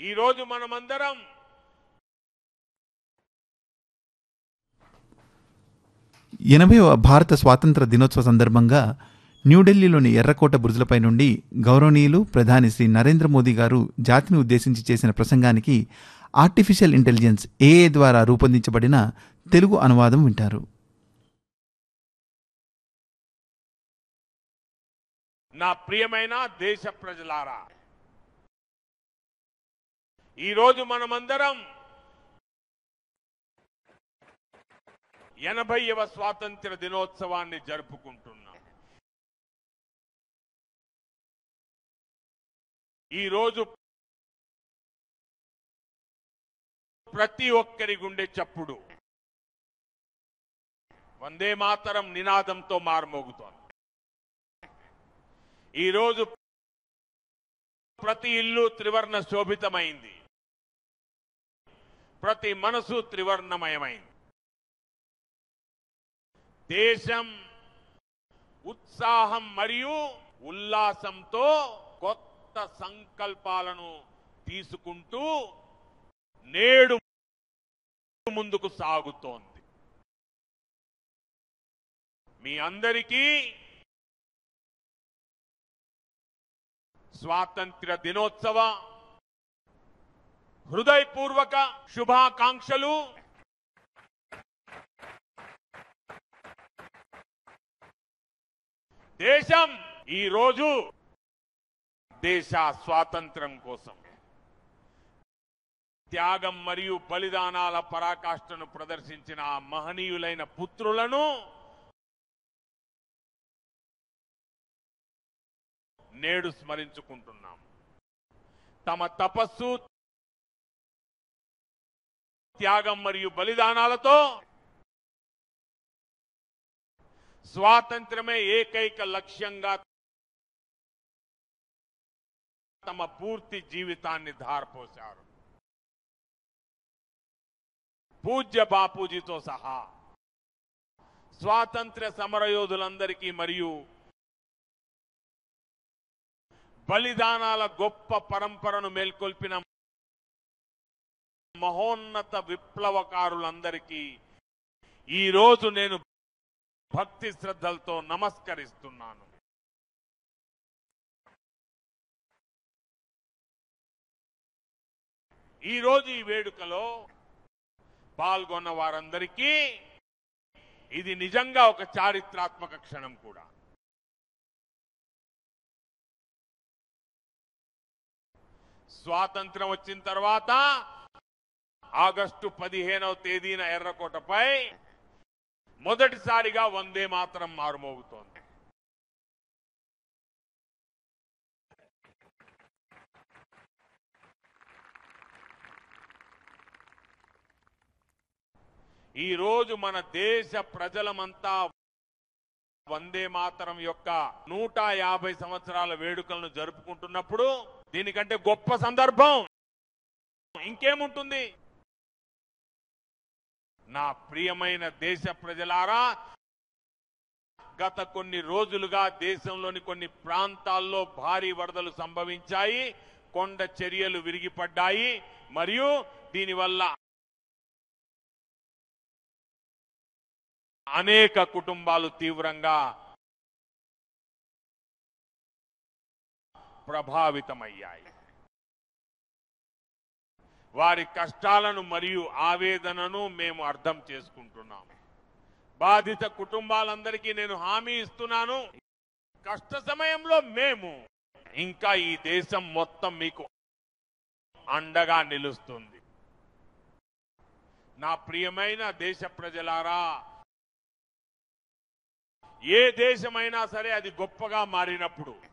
ఈరోజు మనమందరం ఎనభైవ భారత స్వాతంత్ర దినోత్సవ సందర్భంగా న్యూఢిల్లీలోని ఎర్రకోట బురుజులపై నుండి గౌరవనీయులు ప్రధాని శ్రీ నరేంద్ర మోదీ గారు జాతిని ఉద్దేశించి చేసిన ప్రసంగానికి ఆర్టిఫిషియల్ ఇంటెలిజెన్స్ ఏఏ ద్వారా రూపొందించబడిన తెలుగు అనువాదం వింటారు నా ప్రియమైన దేశ ప్రజలారా ఈరోజు మనమందరం ఎనభైవ స్వాతంత్ర దినోత్సవాన్ని జరుపుకుంటున్నాం ఈరోజు ప్రతి ఒక్కరి గుండె చప్పుడు వందే మాతరం నినాదంతో మారుమోగుతోంది ఈరోజు ప్రతి ఇల్లు త్రివర్ణ శోభితమైంది ప్రతి మనసు త్రివర్ణమయమైంది దేశం ఉత్సాహం మరియు ఉల్లాసంతో కొత్త సంకల్పాలను తీసుకుంటూ నేడు ముందుకు సాగుతోంది మీ అందరికీ స్వాతంత్ర్య దినోత్సవ హృదయపూర్వక శుభాకాంక్షలు దేశం ఈ రోజు దేశ స్వాతంత్ర్యం కోసం త్యాగం మరియు బలిదానాల పరాకాష్ఠను ప్రదర్శించిన ఆ మహనీయులైన పుత్రులను నేడు స్మరించుకుంటున్నాం తమ తపస్సు త్యాగం మరియు బలిదానాలతో స్వాతంత్రమే ఏకైక లక్ష్యంగా తమ పూర్తి జీవితాన్ని ధారపోశారు పూజ్య బాపూజీతో సహా స్వాతంత్ర్య సమరయోధులందరికీ మరియు బలిదానాల గొప్ప పరంపరను మేల్కొల్పిన మహోన్నత విప్లవకారులందరికీ ఈ రోజు నేను భక్తి శ్రద్ధలతో నమస్కరిస్తున్నాను ఈ రోజు ఈ వేడుకలో పాల్గొన్న వారందరికీ ఇది నిజంగా ఒక చారిత్రాత్మక క్షణం కూడా స్వాతంత్రం వచ్చిన తర్వాత ఆగస్టు పదిహేనవ తేదీన ఎర్రకోటపై మొదటిసారిగా వందే మాత్రం మారుమోగుతోంది ఈ రోజు మన దేశ ప్రజలమంతా వందే మాతరం యొక్క నూట యాభై సంవత్సరాల వేడుకలను జరుపుకుంటున్నప్పుడు దీనికంటే గొప్ప సందర్భం ఇంకేముంటుంది నా ప్రియమైన దేశ ప్రజలారా గత కొన్ని రోజులుగా దేశంలోని కొన్ని ప్రాంతాల్లో భారీ వరదలు సంభవించాయి కొండ చర్యలు విరిగిపడ్డాయి మరియు దీనివల్ల అనేక కుటుంబాలు తీవ్రంగా ప్రభావితమయ్యాయి వారి కష్టాలను మరియు ఆవేదనను మేము అర్థం చేసుకుంటున్నాం బాధిత కుటుంబాలందరికీ నేను హామీ ఇస్తున్నాను కష్ట సమయంలో మేము ఇంకా ఈ దేశం మొత్తం మీకు అండగా నిలుస్తుంది నా ప్రియమైన దేశ ప్రజలారా ఏ దేశమైనా సరే అది గొప్పగా మారినప్పుడు